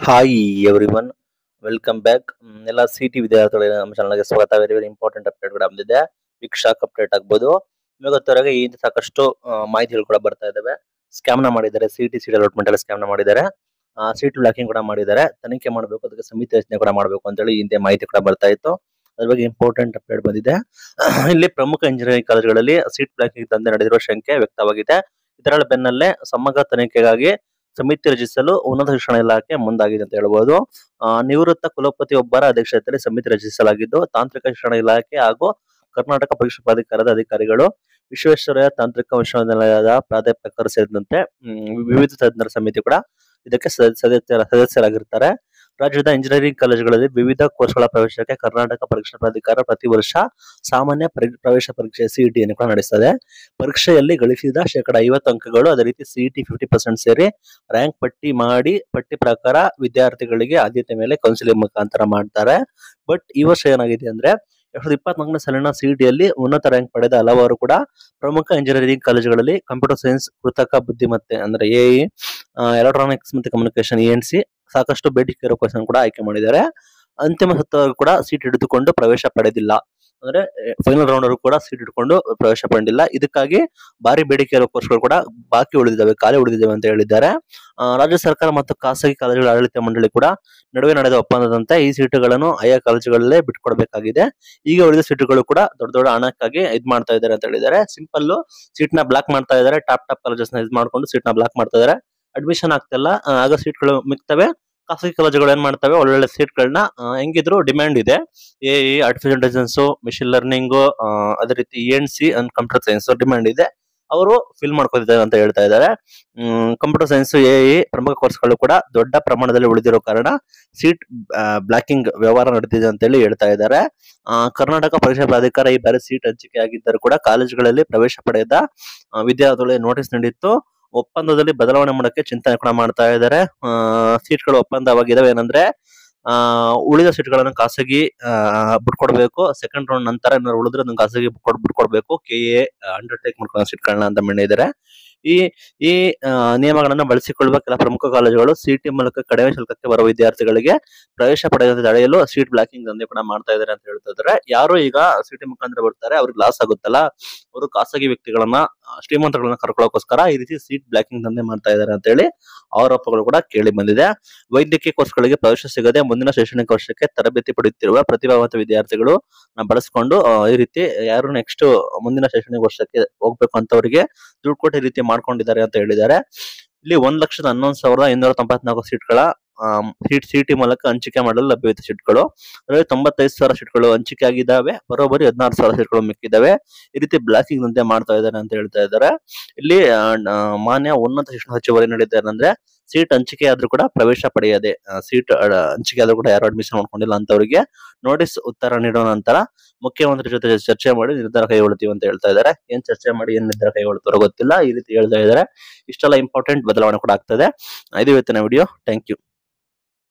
hi everyone welcome back ಎಲ್ಲ C T ವಿದ್ಯಾರ್ಥಿಗಳಿಗೆ ನಮ್ಮ ಚಾನಲ್ಗೆ ಸ್ವಾಗತ ವೆರಿ ವೆರಿ ಇಂಪಾರ್ಟೆಂಟ್ ಅಪ್ಡೇಟ್ ಕೂಡ ಬಂದಿದೆ ಬಿಗ್ ಶಾಕ್ ಅಪ್ಡೇಟ್ ಆಗ್ಬೋದು ನಿಮಗೆ ಗೊತ್ತಿರೋಗೆ ಈ ಹಿಂದೆ ಸಾಕಷ್ಟು ಆ, ಮಾಹಿತಿಗಳು ಕೂಡ ಬರ್ತಾ ಇದಾವೆ ಸ್ಕ್ಯಾಮ್ನ ಮಾಡಿದ್ದಾರೆ ಸಿ ಟಿ ಸೀಟ್ ಅಲಾಟ್ಮೆಂಟ್ ಅಲ್ಲಿ ಸ್ಕ್ಯಾಮ್ನ ಮಾಡಿದ್ದಾರೆ ಸೀಟ್ ಬ್ಲಾಕಿಂಗ್ ಕೂಡ ಮಾಡಿದ್ದಾರೆ ತನಿಖೆ ಮಾಡಬೇಕು ಅದಕ್ಕೆ ಸಮಿತಿ ರಚನೆ ಕೂಡ ಮಾಡಬೇಕು ಅಂತೇಳಿ ಈ ಹಿಂದೆ ಮಾಹಿತಿ ಕೂಡ ಬರ್ತಾ ಇತ್ತು ಅದ್ರ ಬಗ್ಗೆ ಇಂಪಾರ್ಟೆಂಟ್ ಅಪ್ಡೇಟ್ ಬಂದಿದೆ ಇಲ್ಲಿ ಪ್ರಮುಖ ಇಂಜಿನಿಯರಿಂಗ್ ಕಾಲೇಜುಗಳಲ್ಲಿ ಸೀಟ್ ಬ್ಲಾಕಿಂಗ್ ದಂಧೆ ನಡೆದಿರುವ ಶಂಕೆ ವ್ಯಕ್ತವಾಗಿದೆ ಇದರ ಬೆನ್ನಲ್ಲೇ ಸಮಗ್ರ ತನಿಖೆಗಾಗಿ ಸಮಿತಿ ರಚಿಸಲು ಉನ್ನತ ಶಿಕ್ಷಣ ಇಲಾಖೆ ಮುಂದಾಗಿದೆ ಅಂತ ಹೇಳ್ಬೋದು ಆ, ನಿವೃತ್ತ ಕುಲಪತಿ ಒಬ್ಬರ ಅಧ್ಯಕ್ಷತೆಯಲ್ಲಿ ಸಮಿತಿ ರಚಿಸಲಾಗಿದ್ದು ತಾಂತ್ರಿಕ ಶಿಕ್ಷಣ ಇಲಾಖೆ ಹಾಗೂ ಕರ್ನಾಟಕ ಪರೀಕ್ಷಾ ಪ್ರಾಧಿಕಾರದ ಅಧಿಕಾರಿಗಳು ವಿಶ್ವೇಶ್ವರಯ್ಯ ತಾಂತ್ರಿಕ ವಿಶ್ವವಿದ್ಯಾಲಯದ ಪ್ರಾಧ್ಯಾಪಕರು ಸೇರಿದಂತೆ ಮ್, ವಿವಿಧ ತಜ್ಞರ ಸಮಿತಿ ಕೂಡ ಇದಕ್ಕೆ ಸದ- ಸದಸ್ಯರ ಸದಸ್ಯರಾಗಿರ್ತಾರೆ ರಾಜ್ಯದ ಇಂಜಿನಿಯರಿಂಗ್ ಕಾಲೇಜುಗಳಲ್ಲಿ ವಿವಿಧ ಕೋರ್ಸ್ಗಳ ಪ್ರವೇಶಕ್ಕೆ ಕರ್ನಾಟಕ ಪರೀಕ್ಷಾ ಪ್ರಾಧಿಕಾರ ಪ್ರತಿ ವರ್ಷ ಸಾಮಾನ್ಯ ಪರಿ- ಪ್ರವೇಶ ಪರೀಕ್ಷೆ ಸಿಇಟಿಯನ್ನು ಕೂಡ ನಡೆಸ್ತದೆ ಪರೀಕ್ಷೆಯಲ್ಲಿ ಗಳಿಸಿದ ಶೇಕಡ ಐವತ್ತು ಅಂಕಗಳು ಅದೇ ರೀತಿ ಸಿಇಟಿ ಫಿಫ್ಟಿ ಪರ್ಸೆಂಟ್ ಸೇರಿ ರ್ಯಾಂಕ್ ಪಟ್ಟಿ ಮಾಡಿ ಪಟ್ಟಿ ಪ್ರಕಾರ ವಿದ್ಯಾರ್ಥಿಗಳಿಗೆ ಆದ್ಯತೆ ಮೇಲೆ ಕೌನ್ಸಿಲಿಂಗ್ ಮುಖಾಂತರ ಮಾಡ್ತಾರೆ ಬಟ್ ಈ ವರ್ಷ ಏನಾಗಿದೆ ಅಂದ್ರೆ ಎರಡ್ ಸಾವಿರದ ಇಪ್ಪತ್ನಾಲ್ಕನೇ ಸಾಲಿನ ಸಿಇಟಿಯಲ್ಲಿ ಉನ್ನತ ರ್ಯಾಂಕ್ ಪಡೆದ ಹಲವಾರು ಕೂಡ ಪ್ರಮುಖ ಇಂಜಿನಿಯರಿಂಗ್ ಕಾಲೇಜುಗಳಲ್ಲಿ ಕಂಪ್ಯೂಟರ್ ಸೈನ್ಸ್ ಕೃತಕ ಬುದ್ಧಿಮತ್ತೆ ಅಂದ್ರೆ ಎ ಎಲೆಕ್ಟ್ರಾನಿಕ್ಸ್ ಮತ್ತೆ ಕಮ್ಯುನಿಕೇಶನ್ ಎನ್ ಸಿ ಸಾಕಷ್ಟು ಬೇಡಿಕೆ ಇರೋ ಕ್ವಶನ್ ಕೂಡ ಆಯ್ಕೆ ಮಾಡಿದ್ದಾರೆ ಅಂತಿಮ ಸುತ್ತವರೆಗೂ ಕೂಡ ಸೀಟ್ ಹಿಡಿದುಕೊಂಡು ಪ್ರವೇಶ ಪಡೆದಿಲ್ಲ ಅಂದ್ರೆ ಫೈನಲ್ ರೌಂಡ್ ಅವರು ಕೂಡ ಸೀಟ್ ಹಿಡ್ಕೊಂಡು ಪ್ರವೇಶ ಪಡೆದಿಲ್ಲ ಇದಕ್ಕಾಗಿ ಭಾರಿ ಬೇಡಿಕೆ ಇರೋ ಕೋರ್ಸ್ಗಳು ಕೂಡ ಬಾಕಿ ಉಳಿದಿದ್ದಾವೆ ಖಾಲಿ ಉಳಿದಿದ್ದಾವೆ ಅಂತ ಹೇಳಿದ್ದಾರೆ ಆ, ರಾಜ್ಯ ಸರ್ಕಾರ ಮತ್ತು ಖಾಸಗಿ ಕಾಲೇಜುಗಳ ಆಡಳಿತ ಮಂಡಳಿ ಕೂಡ ನಡುವೆ ನಡೆದ ಒಪ್ಪಂದದಂತೆ ಈ ಸೀಟುಗಳನ್ನು ಆಯಾ ಕಾಲೇಜುಗಳಲ್ಲೇ ಬಿಟ್ಕೊಡ್ಬೇಕಾಗಿದೆ ಈಗ ಉಳಿದ ಸೀಟುಗಳು ಕೂಡ ದೊಡ್ಡ ದೊಡ್ಡ ಹಣಕ್ಕಾಗಿ ಇದ್ ಮಾಡ್ತಾ ಇದ್ದಾರೆ ಅಂತ ಹೇಳಿದ್ದಾರೆ ಸಿಂಪಲ್ ಸೀಟ್ ನ ಬ್ಲಾಕ್ ಮಾಡ್ತಾ ಇದ್ದಾರೆ ಟಾಪ್ ಟಾಪ್ ಕಾಲೇಜಸ್ ನ ಇದ್ ಮಾಡ್ಕೊಂಡು ಸೀಟ್ ನ ಬ್ಲಾಕ್ ಮಾಡ್ತಾ ಇದ್ದಾರೆ ಅಡ್ಮಿಷನ್ ಆಗ್ತಿಲ್ಲ ಆ, ಆಗ ಸೀಟ್ಗಳು ಮಿಕ್ತವೆ ಖಾಸಗಿ ಕಾಲೇಜುಗಳು ಏನ್ ಮಾಡ್ತವೆ ಒಳ್ಳೊಳ್ಳೆ ಸೀಟ್ಗಳನ್ನ ಹೆಂಗಿದ್ರು ಡಿಮ್ಯಾಂಡ್ ಇದೆ ಎ ಆರ್ಟಿಫಿಷಿಯಲ್ ಇಂಟೆಲಿಜೆನ್ಸ್ ಮಿಷಿನ್ ಲರ್ನಿಂಗ್ ಅದೇ ರೀತಿ N C and computer science demand ಇದೆ ಅವರು ಫಿಲ್ ಮಾಡ್ಕೊತಿದ್ದಾರೆ ಅಂತ ಹೇಳ್ತಾ ಇದ್ದಾರೆ ಕಂಪ್ಯೂಟರ್ ಸೈನ್ಸ್ ಎ ಪ್ರಮುಖ ಕೋರ್ಸ್ಗಳು ಕೂಡ ದೊಡ್ಡ ಪ್ರಮಾಣದಲ್ಲಿ ಉಳಿದಿರೋ ಕಾರಣ ಸೀಟ್ ಬ್ಲಾಕಿಂಗ್ ವ್ಯವಹಾರ ನಡೆದಿದೆ ಅಂತೇಳಿ ಹೇಳ್ತಾ ಇದ್ದಾರೆ ಆ, ಕರ್ನಾಟಕ ಪರೀಕ್ಷಾ ಪ್ರಾಧಿಕಾರ ಈ ಬಾರಿ ಸೀಟ್ ಹಂಚಿಕೆ ಆಗಿದ್ದರೂ ಕೂಡ ಕಾಲೇಜುಗಳಲ್ಲಿ ಪ್ರವೇಶ ಪಡೆದ ಆ, ವಿದ್ಯಾರ್ಥಿಗಳಿಗೆ ನೋಟಿಸ್ ನೀಡಿತ್ತು ಒಪ್ಪಂದದಲ್ಲಿ ಬದಲಾವಣೆ ಮಾಡೋಕೆ ಚಿಂತನೆ ಕೂಡ ಮಾಡ್ತಾ ಇದ್ದಾರೆ ಆ, ಸೀಟ್ಗಳು ಒಪ್ಪಂದವಾಗಿದಾವೆ ಏನಂದ್ರೆ ಆ ಉಳಿದ ಸೀಟ್ಗಳನ್ನು ಖಾಸಗಿ ಆ, ಬಿಟ್ಕೊಡ್ಬೇಕು ಸೆಕೆಂಡ್ ರೌಂಡ್ ನಂತರ ಏನಾದ್ರು ಉಳಿದ್ರೆ ಅದನ್ನ ಖಾಸಗಿ ಬಿಟ್ಕೊಡ್ ಬಿಟ್ಕೊಡ್ಬೇಕು ಕೆ ಎ ಅಂಡರ್ಟೇಕ್ ಮಾಡ್ಕೊಳ್ಳೋ ಸೀಟ್ಗಳನ್ನ ಅಂತ ಮಾಡಿದ್ದಾರೆ ಈ ಈ ಆ, ನಿಯಮಗಳನ್ನು ಬಳಸಿಕೊಳ್ಳುವ ಕೆಲ ಪ್ರಮುಖ ಕಾಲೇಜುಗಳು ಸಿಟಿ ಮೂಲಕ ಕಡಿಮೆ ಶುಲ್ಕಕ್ಕೆ ಬರುವ ವಿದ್ಯಾರ್ಥಿಗಳಿಗೆ ಪ್ರವೇಶ ಪಡೆಯದಂತೆ ತಡೆಯಲು ಸೀಟ್ ಬ್ಲಾಕಿಂಗ್ ದಂಧೆ ಕೂಡ ಮಾಡ್ತಾ ಇದ್ದಾರೆ ಅಂತ ಹೇಳ್ತಾ ಇದ್ದಾರೆ ಯಾರು ಈಗ ಸಿಟಿ ಮುಖಾಂತರ ಬರ್ತಾರೆ ಅವ್ರಿಗೆ ಲಾಸ್ ಆಗುತ್ತಲ್ಲ ಅವರು ಖಾಸಗಿ ವ್ಯಕ್ತಿಗಳನ್ನ ಆ, ಶ್ರೀಮಂತಗಳನ್ನ ಕರ್ಕೊಳ್ಳೋಕೋಸ್ಕರ ಈ ರೀತಿ ಸೀಟ್ ಬ್ಲಾಕಿಂಗ್ ದಂಧೆ ಮಾಡ್ತಾ ಇದ್ದಾರೆ ಅಂತ ಹೇಳಿ ಆರೋಪಗಳು ಕೂಡ ಕೇಳಿ ಬಂದಿದೆ ವೈದ್ಯಕೀಯ ಕೋರ್ಸ್ಗಳಿಗೆ ಪ್ರವೇಶ ಸಿಗದೆ ಮುಂದಿನ ಶೈಕ್ಷಣಿಕ ವರ್ಷಕ್ಕೆ ತರಬೇತಿ ಪಡೆಯುತ್ತಿರುವ ಪ್ರತಿಭಾವಂತ ವಿದ್ಯಾರ್ಥಿಗಳು ಬಳಸಿಕೊಂಡು ಆ, ಈ ರೀತಿ ಯಾರು ನೆಕ್ಸ್ಟ್ ಮುಂದಿನ ಶೈಕ್ಷಣಿಕ ವರ್ಷಕ್ಕೆ ಹೋಗ್ಬೇಕು ಅಂತವರಿಗೆ ದುಡ್ಡು ಕೊಟ್ಟು ಈ ರೀತಿ ಮಾಡ್ಕೊಂಡಿದ್ದಾರೆ ಅಂತ ಹೇಳಿದ್ದಾರೆ ಇಲ್ಲಿ ಒಂದ್ ಲಕ್ಷದ ಹನ್ನೊಂದು ಸಾವಿರದ ಇನ್ನೂರ ತೊಂಬತ್ನಾಲ್ಕು ಸೀಟ್ಗಳ ಸೀಟ್ ಸಿಟಿ ಮೂಲಕ ಹಂಚಿಕೆ ಮಾಡಲು ಲಭ್ಯವಿದೆ ಸೀಟ್ಗಳು ಅದರಲ್ಲಿ ತೊಂಬತ್ತೈದು ಸಾವಿರ ಸೀಟ್ಗಳು ಹಂಚಿಕೆ ಆಗಿದ್ದಾವೆ ಬರೋಬ್ಬರಿ ಹದಿನಾರು ಸಾವಿರ ಸೀಟ್ಗಳು ಮಿಕ್ಕಿದ್ದಾವೆ ಈ ರೀತಿ ಬ್ಲಾಕಿಂಗ್ ದಂತೆ ಮಾಡ್ತಾ ಇದ್ದಾರೆ ಅಂತ ಹೇಳ್ತಾ ಇದ್ದಾರೆ ಇಲ್ಲಿ ಆ, ನ- ಮಾನ್ಯ ಉನ್ನತ ಶಿಕ್ಷಣ ಸಚಿವರು ಏನ್ ಹೇಳಿದ್ದಾರೆ ಅಂದ್ರೆ ಸೀಟ್ ಹಂಚಿಕೆ ಆದ್ರೂ ಕೂಡ ಪ್ರವೇಶ ಪಡೆಯದೆ ಸೀಟ್ ಹಂಚಿಕೆ ಆದ್ರೂ ಕೂಡ ಯಾರು ಅಡ್ಮಿಷನ್ ಮಾಡ್ಕೊಂಡಿಲ್ಲ ಅಂತವರಿಗೆ ನೋಟಿಸ್ ಉತ್ತರ ನೀಡೋ ನಂತರ ಮುಖ್ಯಮಂತ್ರಿ ಜೊತೆ ಚರ್ಚೆ ಮಾಡಿ ನಿರ್ಧಾರ ಕೈಗೊಳ್ತೀವಿ ಅಂತ ಹೇಳ್ತಾ ಇದ್ದಾರೆ ಏನ್ ಚರ್ಚೆ ಮಾಡಿ ಏನ್ ನಿರ್ಧಾರ ಕೈಗೊಳ್ತಾರೋ ಗೊತ್ತಿಲ್ಲ ಈ ರೀತಿ ಹೇಳ್ತಾ ಇದ್ದಾರೆ ಇಷ್ಟೆಲ್ಲ ಇಂಪಾರ್ಟೆಂಟ್ ಬದಲಾವಣೆ ಕೂಡ ಆಗ್ತದೆ ಇದು ಇವತ್ತಿನ ವಿಡಿಯೋ ಥ್ಯಾಂಕ್ ಯು